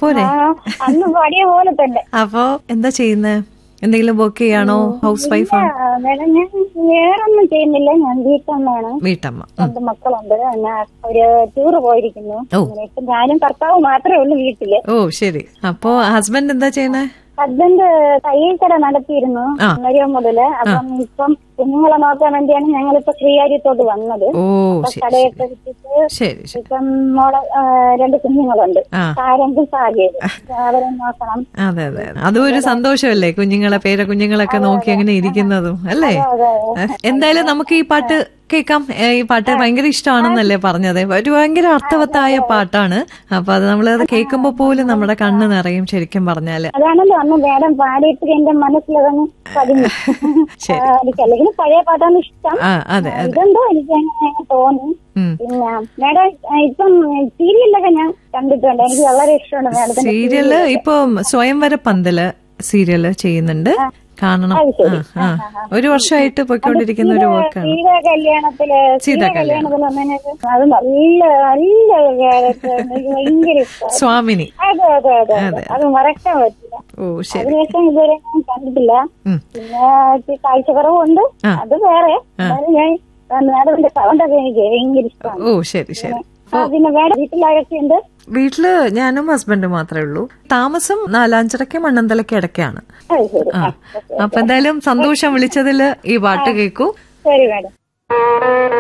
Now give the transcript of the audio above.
പോരെ ആ അന്ന് പാടിയ പോലെ തന്നെ അപ്പോ എന്താ ചെയ്യുന്നത് എന്തെങ്കിലും വർക്ക് ചെയ്യാണോ ഹൗസ് വൈഫാണ് ആ, മേഡം ഞാൻ വേറൊന്നും ചെയ്യുന്നില്ല ഞാൻ വീട്ടമ്മയാണ് വീട്ടമ്മ ഉം. രണ്ട് മക്കളുണ്ട് ഞാൻ ഒരു ടൂറ് പോയിരിക്കുന്നു ഓ. അങ്ങനെ ഇപ്പൊ ഞാനും ഭർത്താവ് മാത്രമേ ഉള്ളൂ വീട്ടില് ഓ ശരി അപ്പോ ഹസ്ബൻഡ് എന്താ ചെയ്യുന്നത് ഹസ്ബൻഡ് തയ്യൽ കട നടത്തിയിരുന്നു ആ. അന്നേരം മുതല് അപ്പം ഇപ്പം കുഞ്ഞുങ്ങളെ നോക്കാൻ വേണ്ടിയാണ് ഞങ്ങളിപ്പോ ശ്രീകാര്യത്തോട്ട് വന്നത് ഓ അപ്പൊ ശരി കടയൊക്കെ വിട്ടിട്ട് ശരി ശരി ഇപ്പം മോളെ ആ, രണ്ട് കുഞ്ഞുങ്ങളുണ്ട് ആ ആരെങ്കിലും സാഹചര്യം അവരെ നോക്കണം അതെ അതെ അതും ഒരു സന്തോഷമല്ലേ കുഞ്ഞുങ്ങളെ പേര കുഞ്ഞുങ്ങളൊക്കെ നോക്കി അങ്ങനെ ഇരിക്കുന്നതും അല്ലേ അതെ എന്തായാലും നമുക്ക് ഈ പാട്ട് കേൾക്കാം ഏ, ഈ പാട്ട് ഭയങ്കര ഇഷ്ടമാണെന്നല്ലേ പറഞ്ഞത് ഒരു ഭയങ്കര അർത്ഥവത്തായ പാട്ടാണ് അപ്പൊ അത് നമ്മൾ അത് കേൾക്കുമ്പോ പോലും നമ്മുടെ കണ്ണ് നിറയും ശരിക്കും പറഞ്ഞാല് അതാണല്ലോ അന്ന് മേഡം പാടിയിട്ട് എന്റെ മനസ്സിലതങ്ങ് പതിഞ്ഞു ശരി. ആ, എനിക്ക് അല്ലെങ്കിൽ പഴയ പാട്ടാണ് ഇഷ്ടം ആ അതെ അതെ ഇതെന്തോ എനിക്ക് അങ്ങനെ തോന്നി ഉം. പിന്നെ മേഡം ആ, ഇപ്പം സീരിയലൊക്കെ ഞാൻ കണ്ടിട്ടുണ്ട് എനിക്ക് വളരെ ഇഷ്ടമാണ് മേഡത്തിന്റെ സീരിയല് ഇപ്പൊ സ്വയംവര പന്തല് സീരിയല് ചെയ്യുന്നുണ്ട് കാണണം അത് ശരി. ആ ആ ഒരു വർഷമായിട്ട് പോയിക്കൊണ്ടിരിക്കുന്ന ഒരു വർക്കാണ് സീത കല്യാണത്തില് സീത സീത കല്യാണത്തിൽ വന്നതിനൊക്കെ അത് നല്ല നല്ല character. എനിക്ക് ഭയങ്കര ഇഷ്ടമാണ് സ്വാമിനി അതെ അതെ അതെ അതെ അത് മറക്കാൻ പറ്റില്ല ഓ ശരി അതിനുശേഷം ഇതുവരെ ഞാൻ കണ്ടിട്ടില്ല ഉം. പിന്നെ ഇച്ചിരി കാഴ്ചക്കുറവുണ്ട് ആ. അത് വേറെ എന്നാലും ഞാൻ മാഡത്തിന്റെ സൗണ്ടൊക്കെ എനിക്ക് ഭയങ്കര ഇഷ്ടമാണ് ഓ ശരി ശരി ആ, പിന്നെ മേഡം വീട്ടിലാരൊക്കെയുണ്ട് വീട്ടില് ഞാനും ഹസ്ബൻഡും മാത്രമേ ഉള്ളൂ താമസം നാലാഞ്ചിറക്ക് മണ്ണന്തലയ്ക്ക് ഇടയ്ക്കാണ് അത് ശരി ആ ആ, അപ്പൊ എന്തായാലും സന്തോഷം വിളിച്ചതില് ഈ പാട്ട് കേൾക്കൂ ശരി മേഡം